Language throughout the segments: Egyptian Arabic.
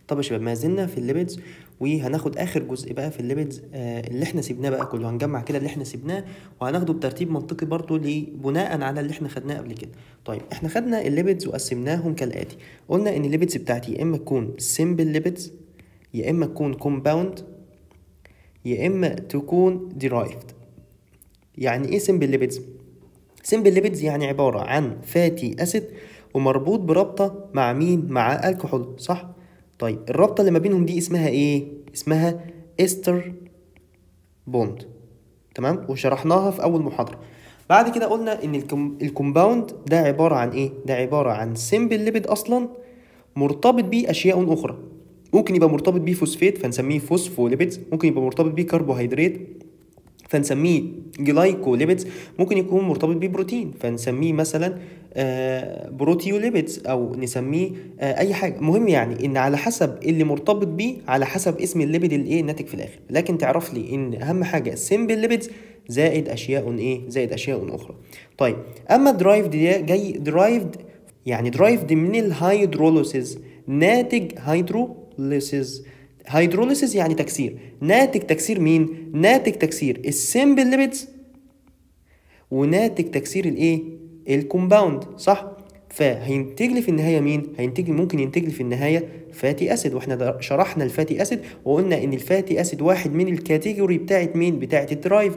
طب يا شباب ما زلنا في الليبيدز وهناخد اخر جزء بقى في الليبيدز آه اللي احنا سيبناه بقى كله هنجمع كده اللي احنا سيبناه وهناخده بترتيب منطقي برضو لي- بناء على اللي احنا خدناه قبل كده طيب احنا خدنا الليبيدز وقسمناهم كالاتي قلنا ان الليبيدز بتاعتي يا اما تكون سيمبل ليبيدز يا اما تكون كومباوند يا اما تكون ديرايفد يعني ايه سيمبل ليبيدز سيمبل ليبيدز يعني عبارة عن فاتي أسيد ومربوط برابطة مع مين؟ مع الكحول صح؟ طيب الرابطة اللي ما بينهم دي اسمها ايه؟ اسمها استر بوند تمام؟ وشرحناها في أول محاضرة بعد كده قلنا إن الكم... الكومباوند ده عبارة عن ايه؟ ده عبارة عن سيمبل ليبيد أصلا مرتبط بيه أشياء أخرى ممكن يبقى مرتبط بيه فوسفات فنسميه فوسفوليبيدز ممكن يبقى مرتبط بيه كربوهيدرات فنسميه جلايكوليبيدز ممكن يكون مرتبط ببروتين فنسميه مثلا آه، بروتيوليبيدز او نسميه آه، اي حاجه مهم يعني ان على حسب اللي مرتبط بيه على حسب اسم الليبيد اللي ايه ناتج في الاخر لكن تعرف لي ان اهم حاجه سيمبل ليبيدز زائد اشياء ايه زائد اشياء اخرى طيب اما درايفد ده جاي درايفد يعني درايفد من الهيدروليسيس ناتج هيدروليسيس هيدروليسيس يعني تكسير ناتج تكسير مين ناتج تكسير السيمبل ليبيدز وناتج تكسير الايه الكومباوند صح فهينتج لي في النهايه مين هينتج لي ممكن ينتج لي في النهايه فاتي اسيد واحنا در- شرحنا الفاتي اسيد وقلنا ان الفاتي اسيد واحد من الكاتيجوري بتاعت مين بتاعت الدرايف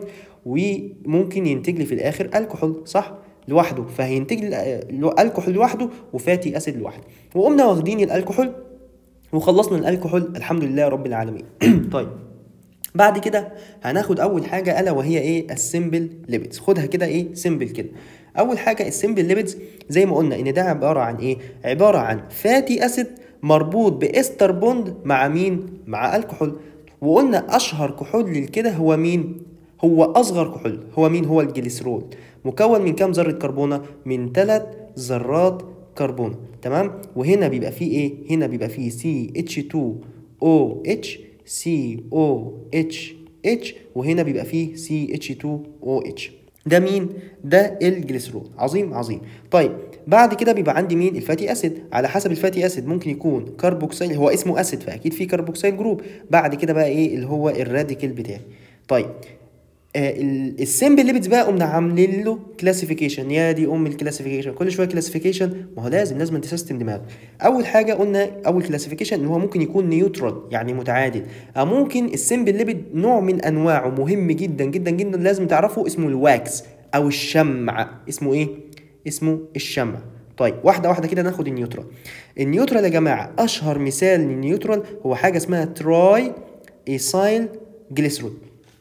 وممكن ينتج لي في الاخر الكحول صح لوحده فهينتج لي ال- الكحول لوحده وفاتي اسيد لوحده وقمنا واخدين الكحول وخلصنا الكحول الحمد لله رب العالمين طيب بعد كده هناخد اول حاجه الا وهي ايه السيمبل ليبيدز خدها كده ايه سيمبل كده اول حاجه السيمبل ليبيدز زي ما قلنا ان ده عباره عن ايه عباره عن فاتي اسيد مربوط باستر بوند مع مين مع الكحول وقلنا اشهر كحول للكده هو مين هو اصغر كحول هو مين هو الجليسرول مكون من كام ذره كربونه من ثلاث ذرات كربون تمام وهنا بيبقى فيه ايه هنا بيبقى فيه سي اتش 2 او اتش سي او اتش اتش وهنا بيبقى فيه سي اتش 2 او اتش ده مين ده الجليسرول عظيم عظيم طيب بعد كده بيبقى عندي مين الفاتي اسيد على حسب الفاتي اسيد ممكن يكون كربوكسيل هو اسمه اسيد فاكيد في كربوكسيل جروب بعد كده بقى ايه اللي هو الراديكال بتاعي طيب آه السيمبل ليبيدز بقى قمنا عاملين له كلاسيفيكيشن يا دي ام الكلاسيفيكيشن كل شويه كلاسيفيكيشن ما هو لازم لازم تسيستم دماغك اول حاجه قلنا اول كلاسيفيكيشن ان هو ممكن يكون نيوترال يعني متعادل او ممكن السيمبل ليبيد نوع من انواعه مهم جدا جدا جدا لازم تعرفه اسمه الواكس او الشمع اسمه ايه اسمه الشمع طيب واحده واحده كده ناخد النيوترال النيوترال يا جماعه اشهر مثال للنيوترال هو حاجه اسمها تراي ايسايل جليسرول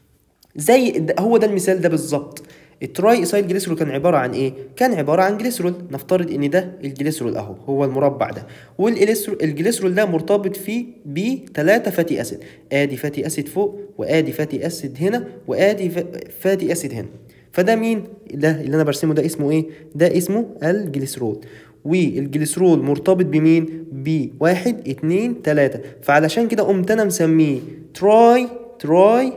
زي د- هو ده المثال ده بالظبط التراي ايسايل جليسرول كان عباره عن ايه كان عباره عن جليسرول نفترض ان ده الجليسرول اهو هو المربع ده والجليسرول ده مرتبط فيه بثلاثه فاتي اسيد ادي فاتي اسيد فوق وادي فاتي اسيد هنا وادي ف- فاتي اسيد هنا فده مين ده اللي انا برسمه ده اسمه ايه ده اسمه الجليسرول والجليسرول مرتبط بمين بواحد اتنين تلاتة فعلشان كده قمت انا مسميه تراي تراي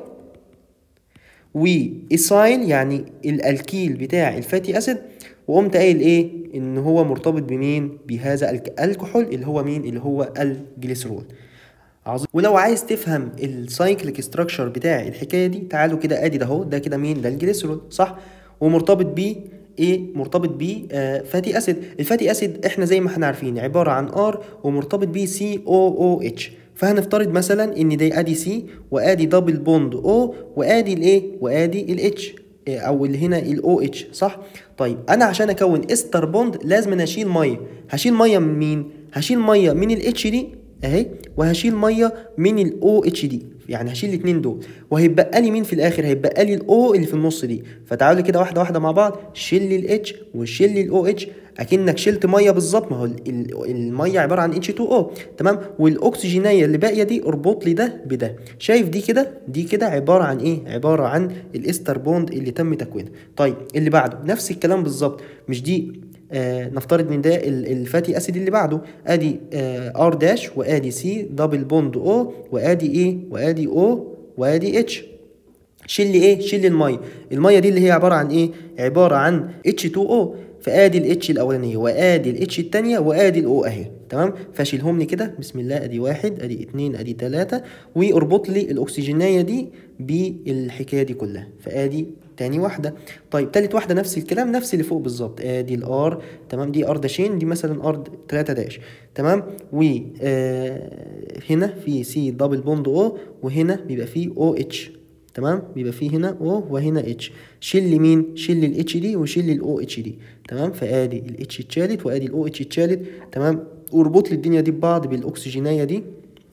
وايسايل يعني الالكيل بتاع الفاتي اسيد وقمت قايل ايه ان هو مرتبط بمين بهذا الك- الكحول اللي هو مين اللي هو الجليسرول عظيم ولو عايز تفهم السايكليك ستراكشر بتاع الحكايه دي تعالوا كده ادي ده اهو ده كده مين ده الجليسرول صح ومرتبط بيه ايه مرتبط بيه آه فاتي اسيد الفاتي اسيد احنا زي ما احنا عارفين عباره عن ار ومرتبط بيه سي او او اتش فهنفترض مثلا ان دي ادي سي وادي دبل بوند او وادي الايه وادي الاتش او اللي هنا الاو اتش صح طيب انا عشان اكون استر بوند لازم أنا اشيل ميه هشيل ميه من مين هشيل ميه من الاتش دي اهي وهشيل ميه من الاو اتش دي يعني هشيل الاثنين دول وهيبقى لي مين في الاخر هيبقى لي الاو اللي في النص دي فتعالوا كده واحده واحده مع بعض شيل لي الاتش وشيل لي الاو اتش اكنك شلت ميه بالظبط ما هو ال- ال- الميه عباره عن اتش 2 او تمام والاكسجينيه اللي باقيه دي اربط لي ده بده شايف دي كده دي كده عباره عن ايه عباره عن الاستر بوند اللي تم تكوينها طيب اللي بعده نفس الكلام بالظبط مش دي آه نفترض ان ده ال- الفاتي اسيد اللي بعده ادي آه ار داش وادي سي دبل بوند او وادي ايه وادي او وادي اتش شيل لي ايه شيل لي الميه الميه دي اللي هي عباره عن ايه عباره عن H2O فادي الاتش الاولانيه وادي الاتش الثانيه وادي الاو اهي تمام فاشيلهم لي كده بسم الله ادي واحد ادي اتنين ادي تلاتة واربط لي الاكسجينيه دي بالحكايه دي كلها فادي تاني واحده طيب تالت واحده نفس الكلام نفس اللي فوق بالظبط ادي الار تمام دي ار داشين دي مثلا ار 3 داش تمام و آه هنا في سي دبل بوند او وهنا بيبقى فيه او اتش تمام بيبقى فيه هنا او وهنا اتش شيل لي مين شيل لي الاتش دي وشيل لي الاو اتش دي تمام فادي الاتش اتشالت وادي الاو اتش اتشالت تمام واربط لي الدنيا دي ببعض بالاكسجينيه دي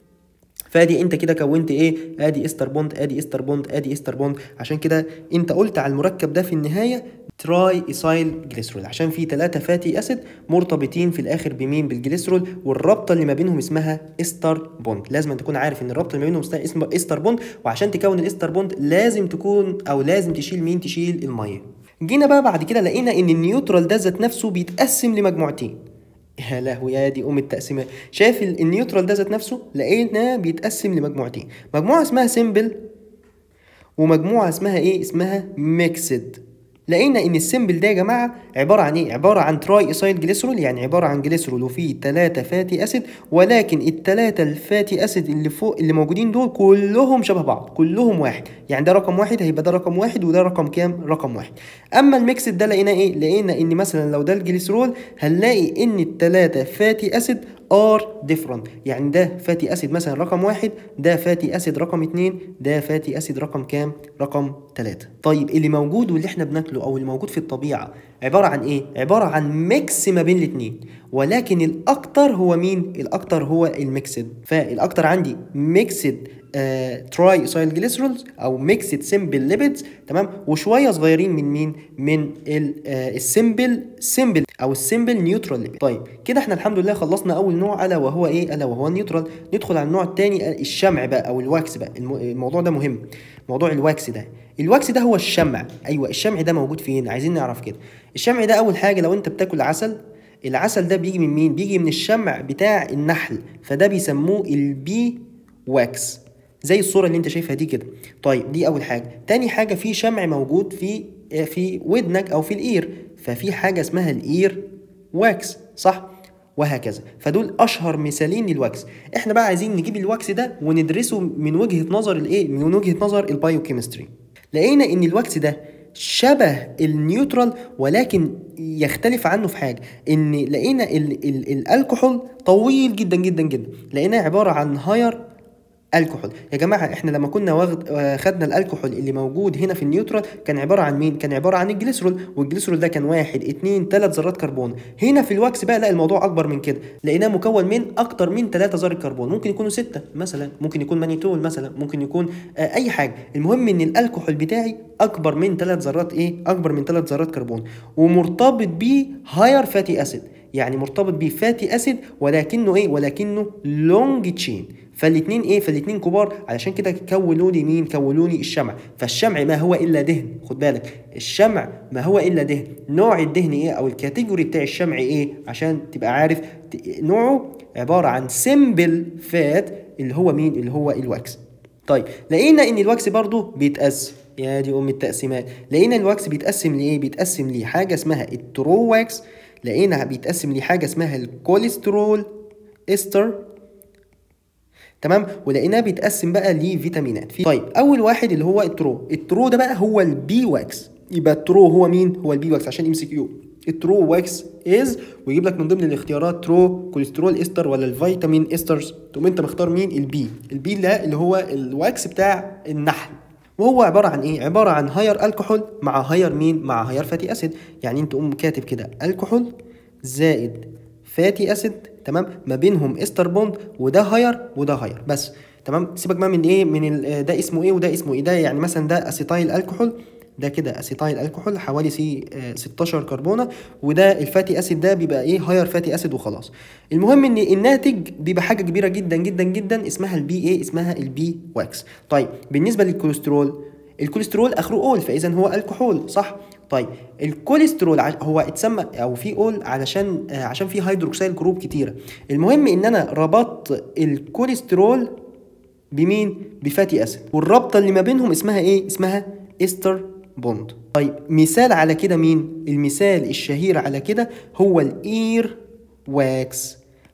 فادي انت كده كونت ايه ادي استر بوند ادي استر بوند ادي استر بوند عشان كده انت قلت على المركب ده في النهايه تراي ايسايل جليسرول عشان في ثلاثه فاتي اسيد مرتبطين في الاخر بمين بالجليسرول والرابطه اللي ما بينهم اسمها استر بوند لازم تكون عارف ان الرابطه اللي ما بينهم اسمها استر بوند وعشان تكون الاستر بوند لازم تكون او لازم تشيل مين تشيل الميه جينا بقى بعد كده لقينا ان النيوترال ده ذات نفسه بيتقسم لمجموعتين يا لهوي يا دي ام التقسيمات شايف النيوترال ده ذات نفسه لقينا بيتقسم لمجموعتين مجموعه اسمها سيمبل ومجموعه اسمها ايه اسمها ميكسد لقينا ان السيمبل ده يا جماعه عباره عن ايه عباره عن تراي ايسايل جليسرول يعني عباره عن جليسرول وفيه ثلاثه فاتي اسيد ولكن الثلاثه الفاتي اسيد اللي فوق اللي موجودين دول كلهم شبه بعض كلهم واحد يعني ده رقم واحد هيبقى ده رقم واحد وده رقم كام رقم واحد اما الميكسد ده لقينا ايه لقينا ان مثلا لو ده الجليسرول هنلاقي ان الثلاثه فاتي اسيد ار ديفرنت يعني ده فاتي اسيد مثلا رقم واحد ده فاتي اسيد رقم اتنين ده فاتي اسيد رقم كام رقم تلاتة طيب اللي موجود واللي احنا بناكله او اللي موجود في الطبيعه عباره عن ايه عباره عن ميكس ما بين الاتنين ولكن الاكتر هو مين الاكتر هو الميكسد فالاكتر عندي ميكسد تراي ايسايل جليسرولز او ميكسد سيمبل ليبيدز تمام وشويه صغيرين من مين من السيمبل سيمبل او السيمبل نيوترال ليبيد طيب كده احنا الحمد لله خلصنا اول نوع الا وهو ايه الا وهو النيوترال ندخل على النوع الثاني الشمع بقى او الواكس بقى الموضوع ده مهم موضوع الواكس ده الواكس ده هو الشمع ايوه الشمع ده موجود فين عايزين نعرف كده الشمع ده اول حاجه لو انت بتاكل عسل العسل ده بيجي من مين بيجي من الشمع بتاع النحل فده بيسموه البي واكس زي الصوره اللي انت شايفها دي كده طيب دي اول حاجه تاني حاجه في شمع موجود في في ودنك او في الاير ففي حاجه اسمها الاير واكس صح وهكذا فدول اشهر مثالين للواكس احنا بقى عايزين نجيب الواكس ده وندرسه من وجهه نظر الايه من وجهه نظر البايوكيمستري لقينا ان الواكس ده شبه النيوترال ولكن يختلف عنه في حاجه ان لقينا ال ال الكحول طويل جدا جدا جدا لقيناه عباره عن هاير الكحول يا جماعه احنا لما كنا واخد خدنا الالكحول اللي موجود هنا في النيوترال كان عباره عن مين كان عباره عن الجليسرول والجليسرول ده كان واحد اتنين تلات ذرات كربون هنا في الواكس بقى لا الموضوع اكبر من كده لقيناه مكون من اكتر من ثلاثة ذره كربون ممكن يكونوا ستة مثلا ممكن يكون مانيتول مثلا ممكن يكون آه اي حاجه المهم ان الالكحول بتاعي اكبر من ثلاث ذرات ايه اكبر من ثلاث ذرات كربون ومرتبط بيه هاير فاتي اسيد يعني مرتبط بيه فاتي اسيد ولكنه ايه ولكنه لونج تشين فالاثنين ايه فالاثنين كبار علشان كده كونوا لي مين كونوا لي الشمع فالشمع ما هو الا دهن خد بالك الشمع ما هو الا دهن نوع الدهن ايه او الكاتيجوري بتاع الشمع ايه عشان تبقى عارف نوعه عباره عن سيمبل فات اللي هو مين اللي هو الواكس طيب لقينا ان الواكس برضو بيتقسم يا دي ام التقسيمات لقينا الواكس بيتقسم لايه بيتقسم لحاجه اسمها الترو واكس لقينا بيتقسم لحاجه اسمها الكوليسترول استر تمام ولقيناه بيتقسم بقى لفيتامينات في طيب اول واحد اللي هو الترو الترو ده بقى هو البي واكس يبقى الترو هو مين هو البي واكس عشان ام سي كيو الترو واكس از ويجيب لك من ضمن الاختيارات ترو كوليسترول استر ولا الفيتامين استرز تقوم انت مختار مين البي البي ده اللي هو الواكس بتاع النحل وهو عباره عن ايه عباره عن هاير الكحول مع هاير مين مع هاير فاتي اسيد يعني انت تقوم كاتب كده الكحول زائد فاتي اسيد تمام ما بينهم استر بوند وده هاير وده هاير بس تمام سيبك بقى من ايه من ده اسمه ايه وده اسمه ايه ده يعني مثلا ده اسيتايل الكحول ده كده اسيتايل الكحول حوالي سي 16 كربونه وده الفاتي اسيد ده بيبقى ايه هاير فاتي اسيد وخلاص المهم ان الناتج بيبقى حاجه كبيره جدا جدا جدا اسمها البي ايه اسمها البي واكس طيب بالنسبه للكوليسترول الكوليسترول اخره اول فاذا هو الكحول صح طيب الكوليسترول هو اتسمى او في اول علشان آه عشان في هيدروكسيل جروب كتيره المهم ان انا ربطت الكوليسترول بمين بفاتي اسيد والرابطه اللي ما بينهم اسمها ايه اسمها استر بوند طيب مثال على كده مين المثال الشهير على كده هو الاير واكس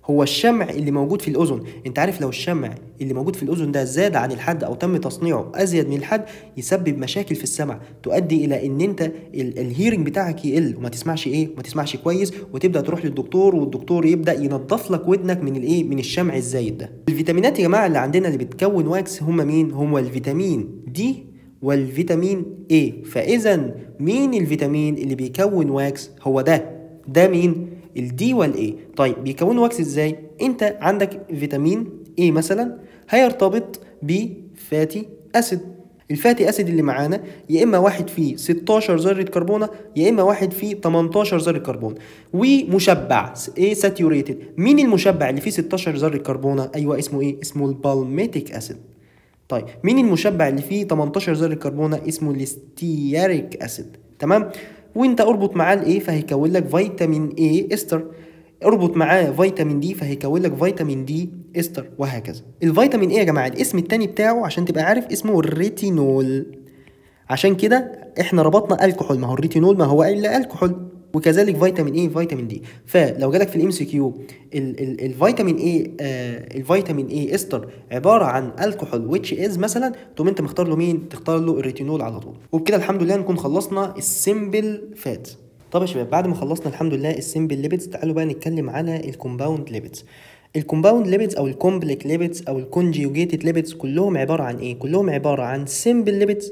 هو الشمع اللي موجود في الاذن انت عارف لو الشمع اللي موجود في الاذن ده زاد عن الحد او تم تصنيعه ازيد من الحد يسبب مشاكل في السمع تؤدي الى ان انت الهيرنج بتاعك يقل وما تسمعش ايه وما تسمعش كويس وتبدا تروح للدكتور والدكتور يبدا ينظف لك ودنك من الايه من الشمع الزايد ده الفيتامينات يا جماعه اللي عندنا اللي بتكون واكس هم مين هم الفيتامين دي والفيتامين A فاذا مين الفيتامين اللي بيكون واكس هو ده ده مين الدي والاي طيب بيكونوا واكس ازاي انت عندك فيتامين A مثلا هيرتبط بفاتي اسيد الفاتي اسيد اللي معانا يا اما واحد فيه 16 ذره كربونه يا اما واحد فيه 18 ذره كربون ومشبع ايه ساتيوريتد مين المشبع اللي فيه 16 ذره كربونه ايوه اسمه ايه اسمه البالميتيك اسيد طيب مين المشبع اللي فيه 18 ذره كربونه اسمه الاستياريك اسيد تمام وانت اربط معاه الايه فهيكون لك فيتامين اي استر اربط معاه فيتامين دي فهيكون لك فيتامين دي استر وهكذا الفيتامين ايه يا جماعه الاسم التاني بتاعه عشان تبقى عارف اسمه الريتينول عشان كده احنا ربطنا الكحول ما هو الريتينول ما هو الا الكحول وكذلك فيتامين اي فيتامين دي فلو جالك في الام سي كيو الفيتامين اي آه الفيتامين اي استر عباره عن الكحول ويتش از مثلا تقوم انت مختار له مين تختار له الريتينول على طول وبكده الحمد لله نكون خلصنا السيمبل فات طب يا شباب بعد ما خلصنا الحمد لله السيمبل ليبيدز تعالوا بقى نتكلم على الكومباوند ليبيدز الكومباوند ليبيدز او الكومبليك ليبيدز او الكونجيوجيتد ليبيدز كلهم عباره عن ايه كلهم عباره عن سيمبل ليبيدز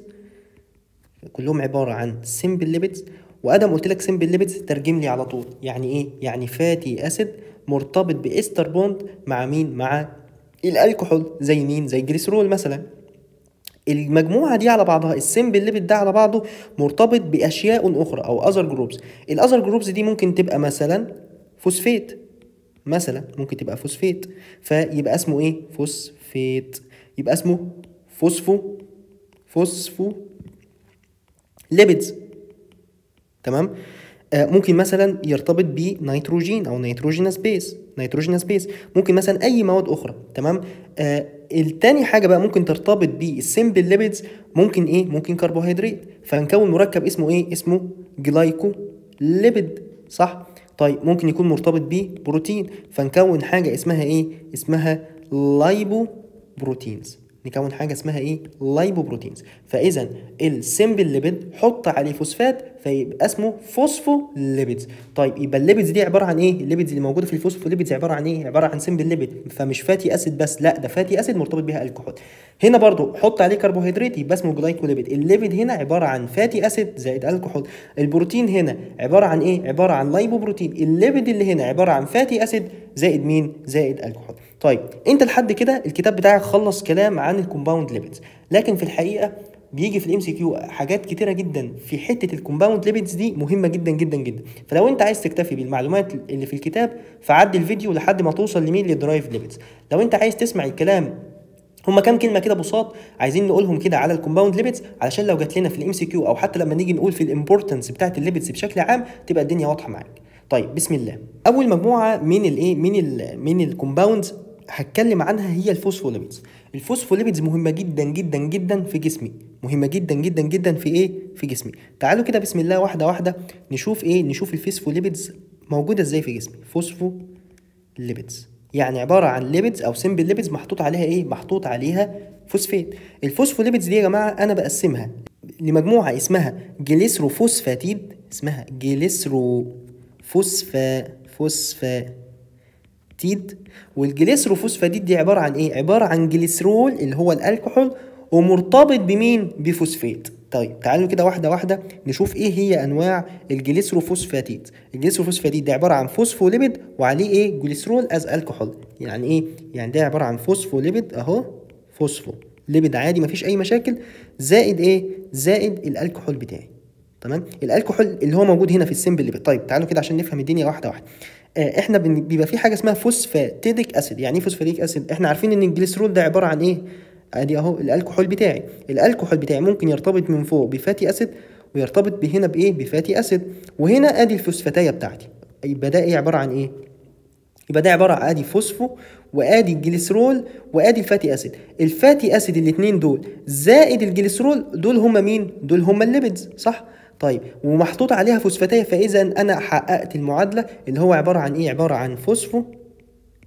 كلهم عباره عن سيمبل ليبيدز وادم قلت لك سيمبل ليبيدز ترجم لي على طول يعني ايه يعني فاتي اسيد مرتبط باستر بوند مع مين مع الالكحول زي مين زي جليسرول مثلا المجموعه دي على بعضها السيمبل ليبيد ده على بعضه مرتبط باشياء اخرى او اذر جروبز الاذر جروبز دي ممكن تبقى مثلا فوسفيت مثلا ممكن تبقى فوسفيت فيبقى اسمه ايه فوسفيت يبقى اسمه فوسفو فوسفو ليبيدز تمام آه ممكن مثلا يرتبط بنيتروجين او نيتروجينس بيس نيتروجينس بيس ممكن مثلا اي مواد اخرى تمام آه التاني حاجه بقى ممكن ترتبط بالسيمبل ليبيدز ممكن ايه ممكن كربوهيدرات فنكون مركب اسمه ايه اسمه جلايكو ليبيد صح طيب ممكن يكون مرتبط ببروتين فنكون حاجه اسمها ايه اسمها لايبو بروتينز نكون حاجه اسمها ايه لايبوبروتينز فاذا السيمبل ليبيد حط عليه فوسفات فيبقى اسمه فوسفو ليبيدز طيب يبقى الليبيدز دي عباره عن ايه الليبيدز اللي موجوده في الفوسفو ليبيدز عباره عن ايه عباره عن سيمبل ليبيد فمش فاتي اسيد بس لا ده فاتي اسيد مرتبط بيها الكحول هنا برضو حط عليه كربوهيدرات يبقى اسمه جلايكوليبيد الليبيد هنا عباره عن فاتي اسيد زائد الكحول البروتين هنا عباره عن ايه عباره عن لايبوبروتين الليبيد اللي هنا عباره عن فاتي اسيد زائد مين زائد الكحول طيب انت لحد كده الكتاب بتاعك خلص كلام عن الكومباوند ليبيدز لكن في الحقيقه بيجي في الام سي كيو حاجات كتيره جدا في حته الكومباوند ليبيدز دي مهمه جدا جدا جدا فلو انت عايز تكتفي بالمعلومات اللي في الكتاب فعدي الفيديو لحد ما توصل لمين للدرايف ليبيدز لو انت عايز تسمع الكلام هما كام كلمه كده بساط عايزين نقولهم كده على الكومباوند ليبيدز علشان لو جات لنا في الام سي كيو او حتى لما نيجي نقول في الامبورتنس بتاعت الليبيدز بشكل عام تبقى الدنيا واضحه معاك طيب بسم الله اول مجموعه من الايه من ال من الكومباوندز هتكلم عنها هي الفوسفوليبيدز الفوسفوليبيدز مهمه جدا جدا جدا في جسمي مهمه جدا جدا جدا في ايه في جسمي تعالوا كده بسم الله واحده واحده نشوف ايه نشوف الفوسفوليبيدز موجوده ازاي في جسمي فوسفوليبيدز يعني عباره عن ليبيدز او سمبل ليبيدز محطوط عليها ايه محطوط عليها فوسفات الفوسفوليبيدز دي يا جماعه انا بقسمها لمجموعه اسمها جليسروفوسفاتيد اسمها جليسرو فوسفا فوسفا تيد والجليسروفوسفاتيد دي عباره عن ايه عباره عن جليسرول اللي هو الكحول ومرتبط بمين بفوسفات طيب تعالوا كده واحده واحده نشوف ايه هي انواع الجليسروفوسفاتيد الجليسروفوسفاتيد ده عباره عن فوسفوليبيد وعليه ايه جليسرول از الكحول يعني ايه يعني ده عباره عن فوسفوليبيد اهو فوسفو ليبيد عادي مفيش اي مشاكل زائد ايه زائد الالكحول بتاعي تمام الالكحول اللي هو موجود هنا في السيمبل ليبيد طيب تعالوا كده عشان نفهم الدنيا واحده واحده احنا بيبقى في حاجه اسمها فوسفاتيديك اسيد يعني ايه فوسفاتيديك اسيد احنا عارفين ان الجليسرول ده عباره عن ايه ادي اهو الالكحول بتاعي الالكحول بتاعي ممكن يرتبط من فوق بفاتي اسيد ويرتبط هنا بايه بفاتي اسيد وهنا ادي الفوسفاتايه بتاعتي يبقى ده ايه عباره عن ايه يبقى ده عباره عن ادي فوسفو وادي الجليسرول وادي الفاتي اسيد الفاتي اسيد الاثنين دول زائد الجليسرول دول هم مين دول هم الليبيدز صح طيب ومحطوط عليها فوسفاتيه فاذا انا حققت المعادله اللي هو عباره عن ايه عباره عن فوسفو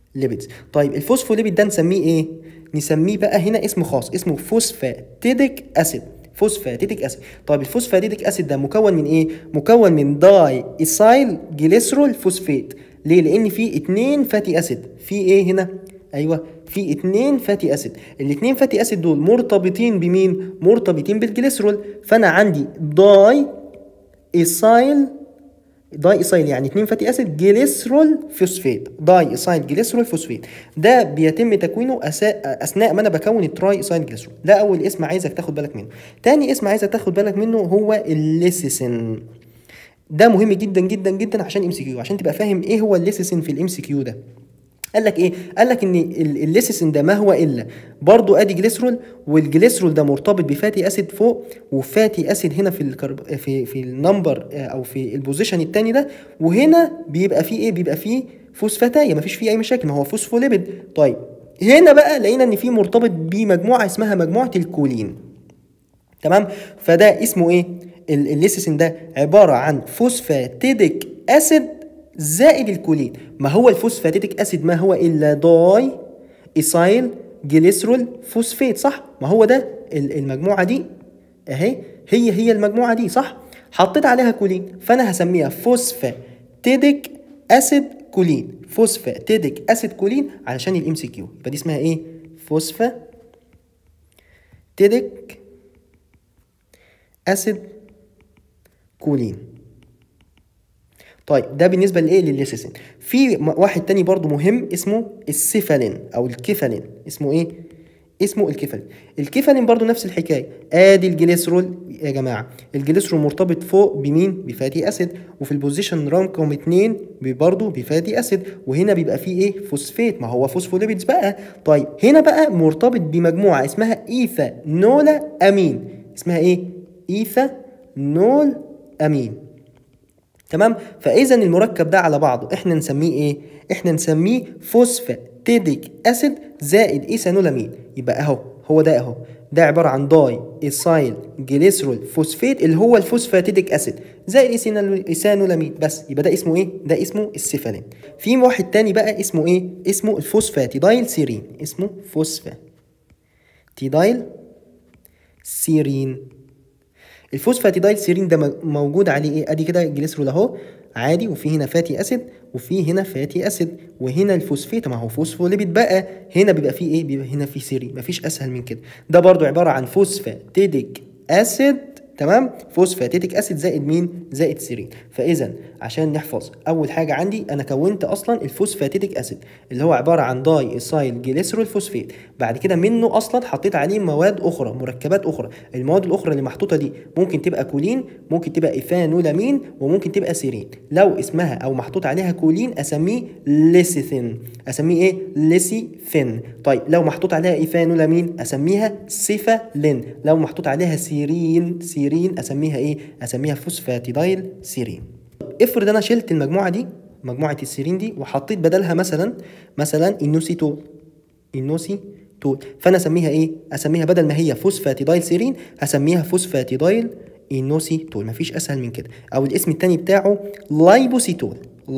ليبيدز طيب الفوسفوليبيد ده نسميه ايه نسميه بقى هنا اسم خاص اسمه فوسفاتيديك اسيد فوسفاتيديك اسيد طيب الفوسفاتيديك اسيد ده مكون من ايه مكون من داي ايسايل جليسرول فوسفات ليه لان في اتنين فاتي اسيد في ايه هنا ايوه في اتنين فاتي اسيد الاتنين فاتي اسيد دول مرتبطين بمين مرتبطين بالجليسرول فانا عندي داي ايسايل داي ايسايل يعني اتنين فاتي اسيد جليسرول فوسفات داي ايسايل جليسرول فوسفات ده بيتم تكوينه أسا... اثناء ما انا بكون التراي ايسايل جليسرول ده اول اسم عايزك تاخد بالك منه تاني اسم عايزك تاخد بالك منه هو الليسيسين ده مهم جدا جدا جدا عشان ام سي كيو عشان تبقى فاهم ايه هو الليسيسين في الام سي كيو ده قال لك ايه قال لك ان ال- الليسيسين ده ما هو الا برضو ادي جليسرول والجليسرول ده مرتبط بفاتي اسيد فوق وفاتي اسيد هنا في الكرب في في النمبر آه، او في البوزيشن الثاني ده وهنا بيبقى فيه ايه بيبقى فيه فوسفاتايه مفيش فيه اي مشاكل ما هو فوسفوليبيد طيب هنا بقى لقينا ان في مرتبط بمجموعه اسمها مجموعه الكولين تمام فده اسمه ايه ال- الليسيسين ده عباره عن فوسفاتيديك اسيد زائد الكولين ما هو الفوسفاتيديك اسيد ما هو الا داي ايسايل جليسرول فوسفات صح ما هو ده ال- المجموعه دي اهي هي هي المجموعه دي صح حطيت عليها كولين فانا هسميها فوسفاتيديك اسيد كولين فوسفاتيديك اسيد كولين علشان الام سي كيو يبقى دي اسمها ايه فوسفاتيديك اسيد كولين طيب ده بالنسبه لايه للليسيسين في م- واحد تاني برضو مهم اسمه السيفالين او الكيفالين اسمه ايه اسمه الكيفالين الكيفالين برضو نفس الحكايه ادي الجليسرول يا جماعه الجليسرول مرتبط فوق بمين بفاتي اسيد وفي البوزيشن رقم 2 برضو بفاتي اسيد وهنا بيبقى فيه ايه فوسفات ما هو فوسفوليبيدز بقى طيب هنا بقى مرتبط بمجموعه اسمها ايثانولا امين اسمها ايه ايثانول امين تمام فاذا المركب ده على بعضه احنا نسميه ايه احنا نسميه فوسفاتيديك اسيد زائد ايثانولامين يبقى اهو هو ده اهو ده عباره عن داي ايسايل جليسرول فوسفات اللي هو الفوسفاتيديك اسيد زائد إيثانول- ايثانولامين بس يبقى ده اسمه ايه ده اسمه السيفالين في واحد تاني بقى اسمه ايه اسمه الفوسفاتيدايل سيرين اسمه فوسفاتيدايل سيرين الفوسفاتيدايل سيرين ده م- موجود عليه ايه ادي كده جليسرول اهو عادي وفي هنا فاتي اسيد وفي هنا فاتي اسيد وهنا الفوسفات ما هو فوسفوليبيد بقى هنا بيبقى فيه ايه بيبقى هنا فيه سيرين مفيش اسهل من كده ده برضو عباره عن فوسفاتيديك اسيد تمام فوسفاتيديك اسيد زائد مين زائد سيرين فاذا عشان نحفظ اول حاجه عندي انا كونت اصلا الفوسفاتيديك اسيد اللي هو عباره عن داي ايسايل جليسرول فوسفات بعد كده منه اصلا حطيت عليه مواد اخرى مركبات اخرى المواد الاخرى اللي محطوطه دي ممكن تبقى كولين ممكن تبقى ايثانولامين وممكن تبقى سيرين لو اسمها او محطوط عليها كولين اسميه ليسيثين اسميه ايه ليسيثين طيب لو محطوط عليها ايثانولامين اسميها سيفالين لو محطوط عليها سيرين سيرين اسميها ايه اسميها فوسفاتيدايل سيرين افرض انا شلت المجموعه دي مجموعه السيرين دي وحطيت بدلها مثلا مثلا النوسيتول النوسيتول فانا اسميها ايه اسميها بدل ما هي فوسفاتيدايل سيرين هسميها فوسفاتيدايل اينوسيتول مفيش اسهل من كده او الاسم التاني بتاعه لايبوسيتول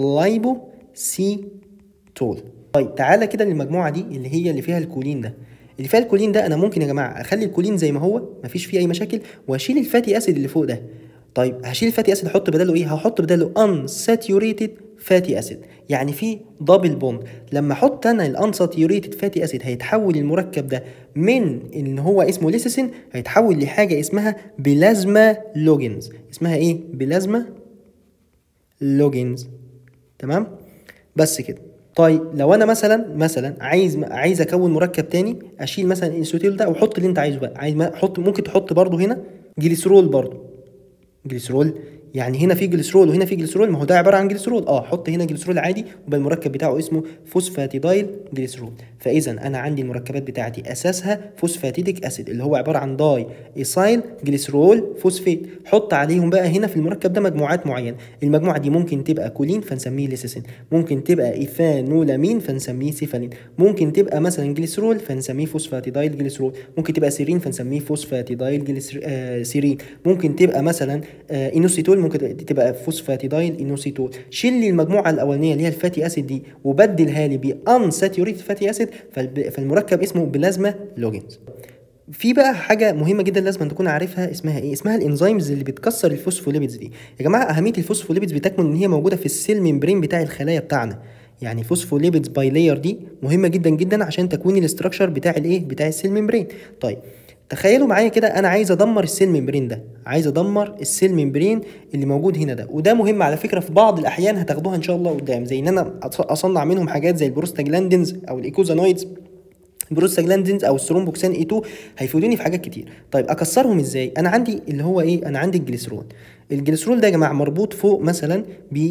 لايبوسيتول طيب تعالى كده للمجموعه دي اللي هي اللي فيها الكولين ده اللي فيها الكولين ده انا ممكن يا جماعه اخلي الكولين زي ما هو مفيش فيه اي مشاكل واشيل الفاتي اسيد اللي فوق ده طيب هشيل الفاتي اسيد احط بداله ايه هحط بداله unsaturated فاتي اسيد يعني في دبل بوند لما احط انا الانساتيوريتد فاتي اسيد هيتحول المركب ده من ان هو اسمه ليسيسين هيتحول لحاجه اسمها بلازما لوجنز اسمها ايه بلازما لوجنز تمام بس كده طيب لو انا مثلا مثلا عايز عايز اكون مركب تاني اشيل مثلا الانسوتيل ده وحط اللي انت عايزه بقى عايز ما- حط ممكن تحط برضو هنا جليسرول برضو جليسرول يعني هنا في جليسرول وهنا في جليسرول ما هو ده عباره عن جليسرول اه حط هنا جليسرول عادي ويبقى المركب بتاعه اسمه فوسفاتيدايل جليسرول فاذا انا عندي المركبات بتاعتي اساسها فوسفاتيديك اسيد اللي هو عباره عن داي ايسايل جليسرول فوسفات حط عليهم بقى هنا في المركب ده مجموعات معينه المجموعه دي ممكن تبقى كولين فنسميه ليسيسين ممكن تبقى ايثانولامين فنسميه سيفالين ممكن تبقى مثلا جليسرول فنسميه فوسفاتيدايل جليسرول ممكن تبقى سيرين فنسميه فوسفاتيدايل جليسر... آه سيرين ممكن تبقى مثلا آه انوسيتول ممكن تبقى فوسفاتيدايل انوسيتول شيل لي المجموعه الاولانيه اللي هي الفاتي اسيد دي وبدلها لي بان ساتيوريتد فاتي اسيد فالمركب اسمه بلازما لوجنز في بقى حاجه مهمه جدا لازم تكون عارفها اسمها ايه اسمها الانزيمز اللي بتكسر الفوسفوليبيدز دي يا جماعه اهميه الفوسفوليبيدز بتكمن ان هي موجوده في السيل ممبرين بتاع الخلايا بتاعنا يعني فوسفوليبيدز باي لاير دي مهمه جدا جدا عشان تكوين الاستراكشر بتاع الايه بتاع السيل ممبرين طيب تخيلوا معايا كده انا عايز ادمر السيل ممبرين ده عايز ادمر السيل ممبرين اللي موجود هنا ده وده مهم على فكره في بعض الاحيان هتاخدوها ان شاء الله قدام زي ان انا اصنع منهم حاجات زي البروستاجلاندينز او الايكوزانويدز البروستاجلاندينز او الثرومبوكسان اي 2 هيفيدوني في حاجات كتير طيب اكسرهم ازاي انا عندي اللي هو ايه انا عندي الجليسرول الجليسرول ده يا جماعه مربوط فوق مثلا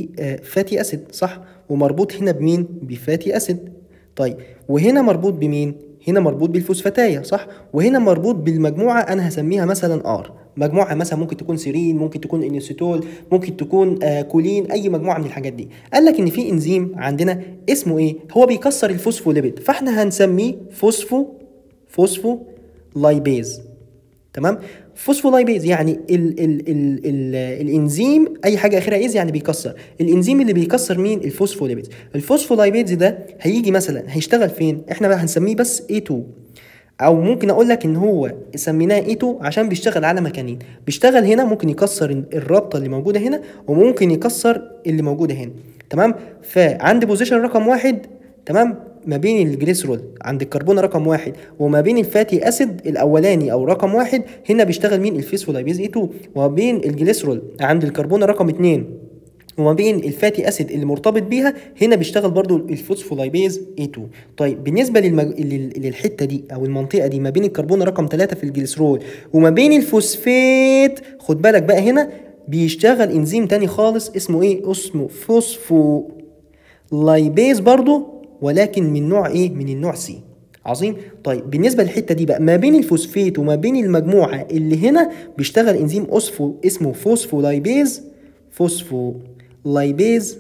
بفاتي اسيد صح ومربوط هنا بمين بفاتي اسيد طيب وهنا مربوط بمين هنا مربوط بالفوسفاتايه صح وهنا مربوط بالمجموعه انا هسميها مثلا ار مجموعه مثلا ممكن تكون سيرين ممكن تكون انيسيتول ممكن تكون آه كولين اي مجموعه من الحاجات دي قال لك ان في انزيم عندنا اسمه ايه هو بيكسر الفوسفوليبيد فاحنا هنسميه فوسفو فوسفو لايبيز تمام فوسفولايبيز يعني ال ال ال ال الانزيم اي حاجه اخرها ايز يعني بيكسر الانزيم اللي بيكسر مين الفوسفوليبيز الفوسفولايبيز ده هيجي مثلا هيشتغل فين احنا بقى هنسميه بس A2 او ممكن اقول لك ان هو سميناه A2 عشان بيشتغل على مكانين بيشتغل هنا ممكن يكسر الرابطه اللي موجوده هنا وممكن يكسر اللي موجوده هنا تمام فعند بوزيشن رقم واحد تمام ما بين الجليسرول عند الكربون رقم واحد وما بين الفاتي اسيد الاولاني او رقم واحد هنا بيشتغل مين الفيسفولايبيز اي 2 وما بين الجليسرول عند الكربون رقم اتنين وما بين الفاتي اسيد اللي مرتبط بيها هنا بيشتغل برضو الفوسفولايبيز اي 2 طيب بالنسبه للمج... للحته دي او المنطقه دي ما بين الكربون رقم 3 في الجليسرول وما بين الفوسفات خد بالك بقى هنا بيشتغل انزيم تاني خالص اسمه ايه اسمه فوسفو لايبيز برضو ولكن من نوع ايه من النوع سي عظيم طيب بالنسبه للحته دي بقى ما بين الفوسفات وما بين المجموعه اللي هنا بيشتغل انزيم اسفو اسمه فوسفولايبيز فوسفولايبيز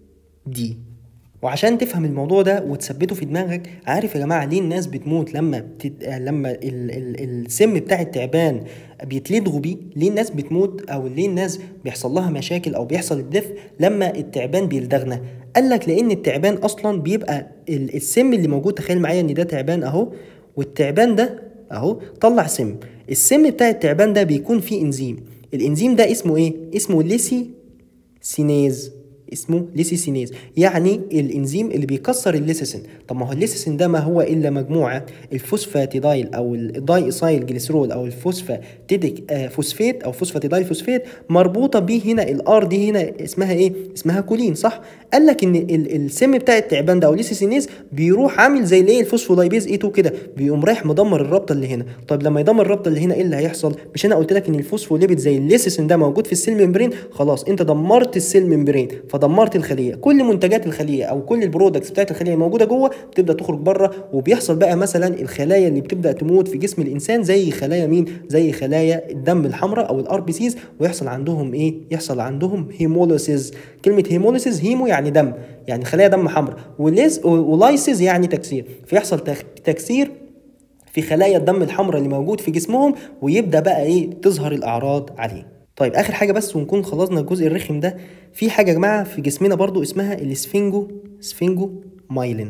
دي وعشان تفهم الموضوع ده وتثبته في دماغك عارف يا جماعه ليه الناس بتموت لما بتت... لما ال... ال... السم بتاع التعبان بيتلدغوا بيه ليه الناس بتموت او ليه الناس بيحصل لها مشاكل او بيحصل الدف لما التعبان بيلدغنا قال لك لان التعبان اصلا بيبقى السم اللي موجود تخيل معايا ان ده تعبان اهو والتعبان ده اهو طلع سم السم بتاع التعبان ده بيكون فيه انزيم الانزيم ده اسمه ايه اسمه ليسي سينيز اسمه ليسيسينيز يعني الانزيم اللي بيكسر الليسيسين طب ما هو الليسيسين ده ما هو الا مجموعه الفوسفاتيدايل او الداي ايسايل جليسرول او الفوسفاتيديك آه فوسفات او فوسفاتيدايل فوسفات مربوطه بيه هنا الار دي هنا اسمها ايه اسمها كولين صح قال لك ان السم بتاع التعبان ده او الليسيسينيز بيروح عامل زي الايه الفوسفولايبيز اي 2 كده بيقوم رايح مدمر الرابطه اللي هنا طب لما يدمر الرابطه اللي هنا ايه اللي هيحصل مش انا قلت لك ان الفوسفوليبيد زي الليسيسين ده موجود في السيل ممبرين خلاص انت دمرت السيل ممبرين فدمرت الخليه كل منتجات الخليه او كل البرودكتس بتاعت الخليه موجوده جوه بتبدا تخرج بره وبيحصل بقى مثلا الخلايا اللي بتبدا تموت في جسم الانسان زي خلايا مين زي خلايا الدم الحمراء او الار بي سيز ويحصل عندهم ايه يحصل عندهم هيموليسيز كلمه هيموليسيز هيمو يعني دم يعني خلايا دم حمراء وليز ولايسيز يعني تكسير فيحصل تكسير في خلايا الدم الحمراء اللي موجود في جسمهم ويبدا بقى ايه تظهر الاعراض عليه طيب اخر حاجه بس ونكون خلصنا الجزء الرخم ده في حاجه يا جماعه في جسمنا برضو اسمها الاسفنجو سفنجو مايلين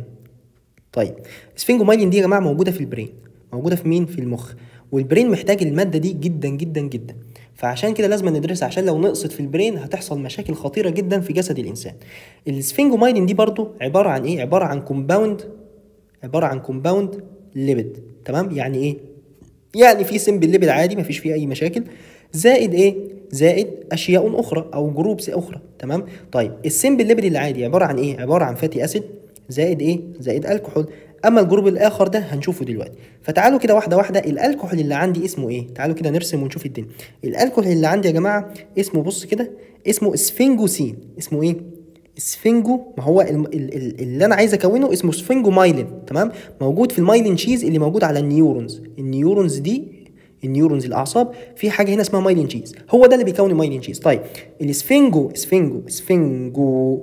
طيب السفنجو مايلين دي يا جماعه موجوده في البرين موجوده في مين في المخ والبرين محتاج الماده دي جدا جدا جدا فعشان كده لازم ندرسها عشان لو نقصت في البرين هتحصل مشاكل خطيره جدا في جسد الانسان السفنجو مايلين دي برضو عباره عن ايه عباره عن كومباوند عباره عن كومباوند ليبيد تمام يعني ايه يعني في سمبل ليبيد عادي مفيش فيه اي مشاكل زائد ايه زائد اشياء اخرى او جروبس اخرى تمام طيب السمبل ليبيد العادي عباره عن ايه عباره عن فاتي اسيد زائد ايه زائد الكحول اما الجروب الاخر ده هنشوفه دلوقتي فتعالوا كده واحده واحده الالكحول اللي عندي اسمه ايه تعالوا كده نرسم ونشوف الدنيا الالكحول اللي عندي يا جماعه اسمه بص كده اسمه سفنجوسين اسمه ايه سفنجو ما هو الم- ال- ال- اللي انا عايز اكونه اسمه سفنجو مايلين تمام موجود في المايلين شيز اللي موجود على النيورونز النيورونز دي النيورونز الاعصاب في حاجه هنا اسمها مايلين شيز هو ده اللي بيكون المايلين شيز طيب السفنجو سفنجو سفنجو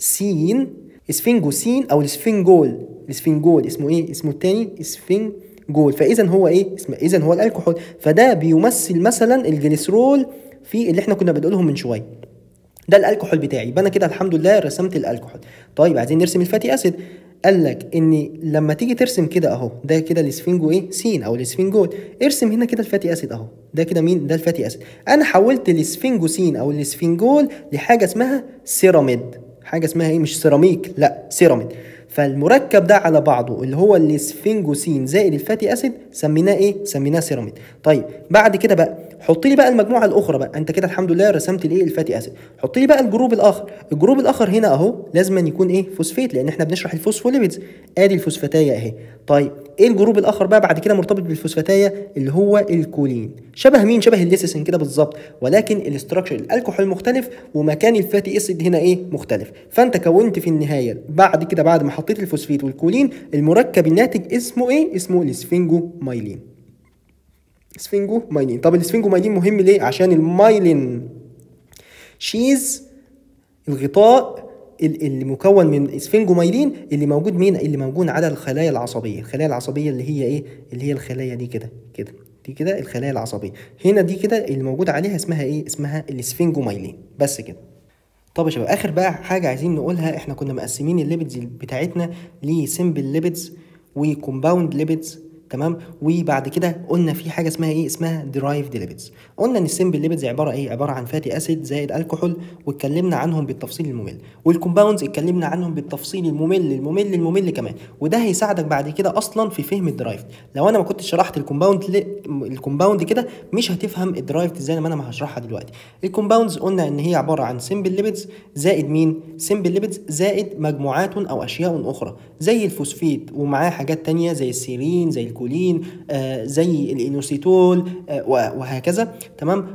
سين سفنجو سين او السفنجول السفنجول اسمه ايه اسمه التاني سفنجول فاذا هو ايه اسمه اذا هو الكحول فده بيمثل مثلا الجليسرول في اللي احنا كنا بنقولهم من شويه ده الالكحول بتاعي يبقى انا كده الحمد لله رسمت الالكحول طيب عايزين نرسم الفاتي اسيد قال لك ان لما تيجي ترسم كده اهو ده كده الاسفنجو ايه سين او الاسفنجول ارسم هنا كده الفاتي اسيد اهو ده كده مين ده الفاتي اسيد انا حولت الاسفنجو سين او الاسفنجول لحاجه اسمها سيراميد حاجه اسمها ايه مش سيراميك لا سيراميد فالمركب ده على بعضه اللي هو الاسفنجوسين زائد الفاتي اسيد سميناه ايه سميناه سيراميد طيب بعد كده بقى حط لي بقى المجموعه الاخرى بقى انت كده الحمد لله رسمت الايه الفاتي اسيد حط لي بقى الجروب الاخر الجروب الاخر هنا اهو لازم يكون ايه فوسفيت لان احنا بنشرح الفوسفوليبيدز ادي الفوسفاتايه اهي طيب ايه الجروب الاخر بقى بعد كده مرتبط بالفوسفاتايه اللي هو الكولين شبه مين شبه الليسيسين كده بالظبط ولكن الاستراكشر الالكحول مختلف ومكان الفاتي اسيد هنا ايه مختلف فانت كونت في النهايه بعد كده بعد ما حطيت الفوسفيت والكولين المركب الناتج اسمه ايه اسمه الاسفنجو مايلين اسفنجو مايلين طب الاسفنجو مايلين مهم ليه عشان المايلين شيز الغطاء اللي مكون من اسفنجومايلين اللي موجود مين اللي موجود على الخلايا العصبيه الخلايا العصبيه اللي هي ايه اللي هي الخلايا دي كده كده دي كده الخلايا العصبيه هنا دي كده اللي موجود عليها اسمها ايه اسمها الاسفنجومايلين بس كده طب يا شباب اخر بقى حاجه عايزين نقولها احنا كنا مقسمين الليبيدز بتاعتنا لسمبل ليبيدز وكومباوند ليبيدز تمام وبعد كده قلنا في حاجه اسمها ايه اسمها درايفد ليبيدز قلنا ان السمبل ليبيدز عباره ايه عباره عن فاتي اسيد زائد الكحول واتكلمنا عنهم بالتفصيل الممل والكومباوندز اتكلمنا عنهم بالتفصيل الممل الممل الممل كمان وده هيساعدك بعد كده اصلا في فهم الدرايفد لو انا ما كنتش شرحت الكومباوند ل... الكومباوند كده مش هتفهم الدرايفد زي ما انا ما هشرحها دلوقتي الكومباوندز قلنا ان هي عباره عن سمبل ليبيدز زائد مين سمبل ليبيدز زائد مجموعات او اشياء اخرى زي الفوسفيت ومعاه حاجات تانية زي السيرين زي الكولين آه زي الانوسيتول آه وهكذا تمام